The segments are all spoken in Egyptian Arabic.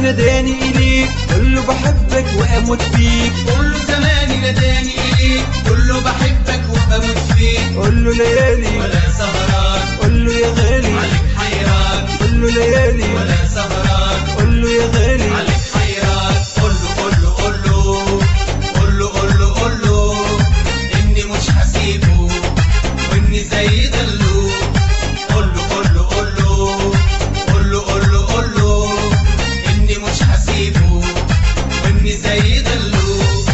ناداني إليك قول له بحبك وأموت فيك قول له زماني ناداني إليك قول له بحبك وبموت فيك قول له ليالي ولا سهران قول له يا غالي عليك حيران قول له ليالي ولا سهران قول له يا غالي عليك حيران قول له قول له قول له قول له قول له قول له إني مش هسيبه وإني زي دلو قول له قول له قول له قول له قول له قول له إني مش هسيبه وإني زي دلو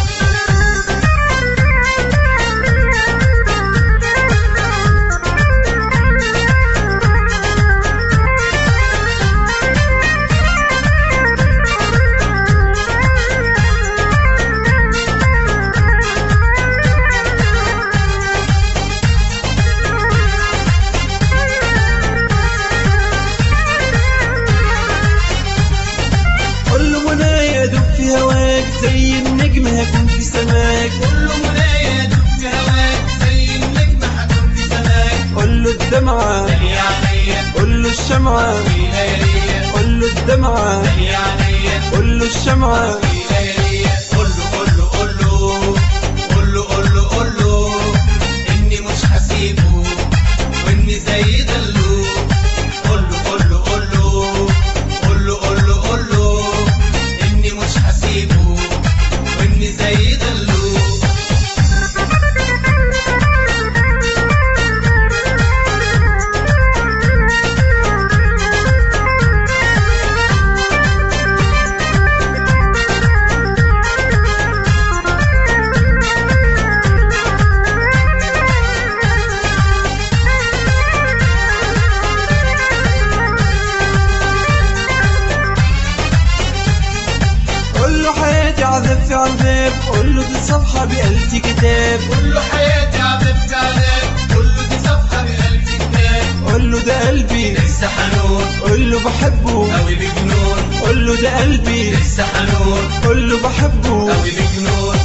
قول له منايا دوب في هواك زي النجم هكون في سماك كل منايا دب في هواك زي النجم هكون في سماك قول له الدمعة دنيا عينيا قول له الشمعة في لياليا قول له الدمعة دنيا عينيا قول له الشمعة في لياليا قول له قول له قول له قول له قول له قول له إني مش هسيبه وإني زي دلو قول له قول له قول له قول له قول له قول له إني مش هسيبه وإني زي دلو قول له حياتي عذاب في عذاب قول له دي صفحة بألف كتاب كل حياتي عذبت عذاب كل دي صفحة بألف كتاب قول له ده قلبي لسه حنون قول له بحبه أوي بجنون قول له ده قلبي لسه حنون قول له بحبه أوي بجنون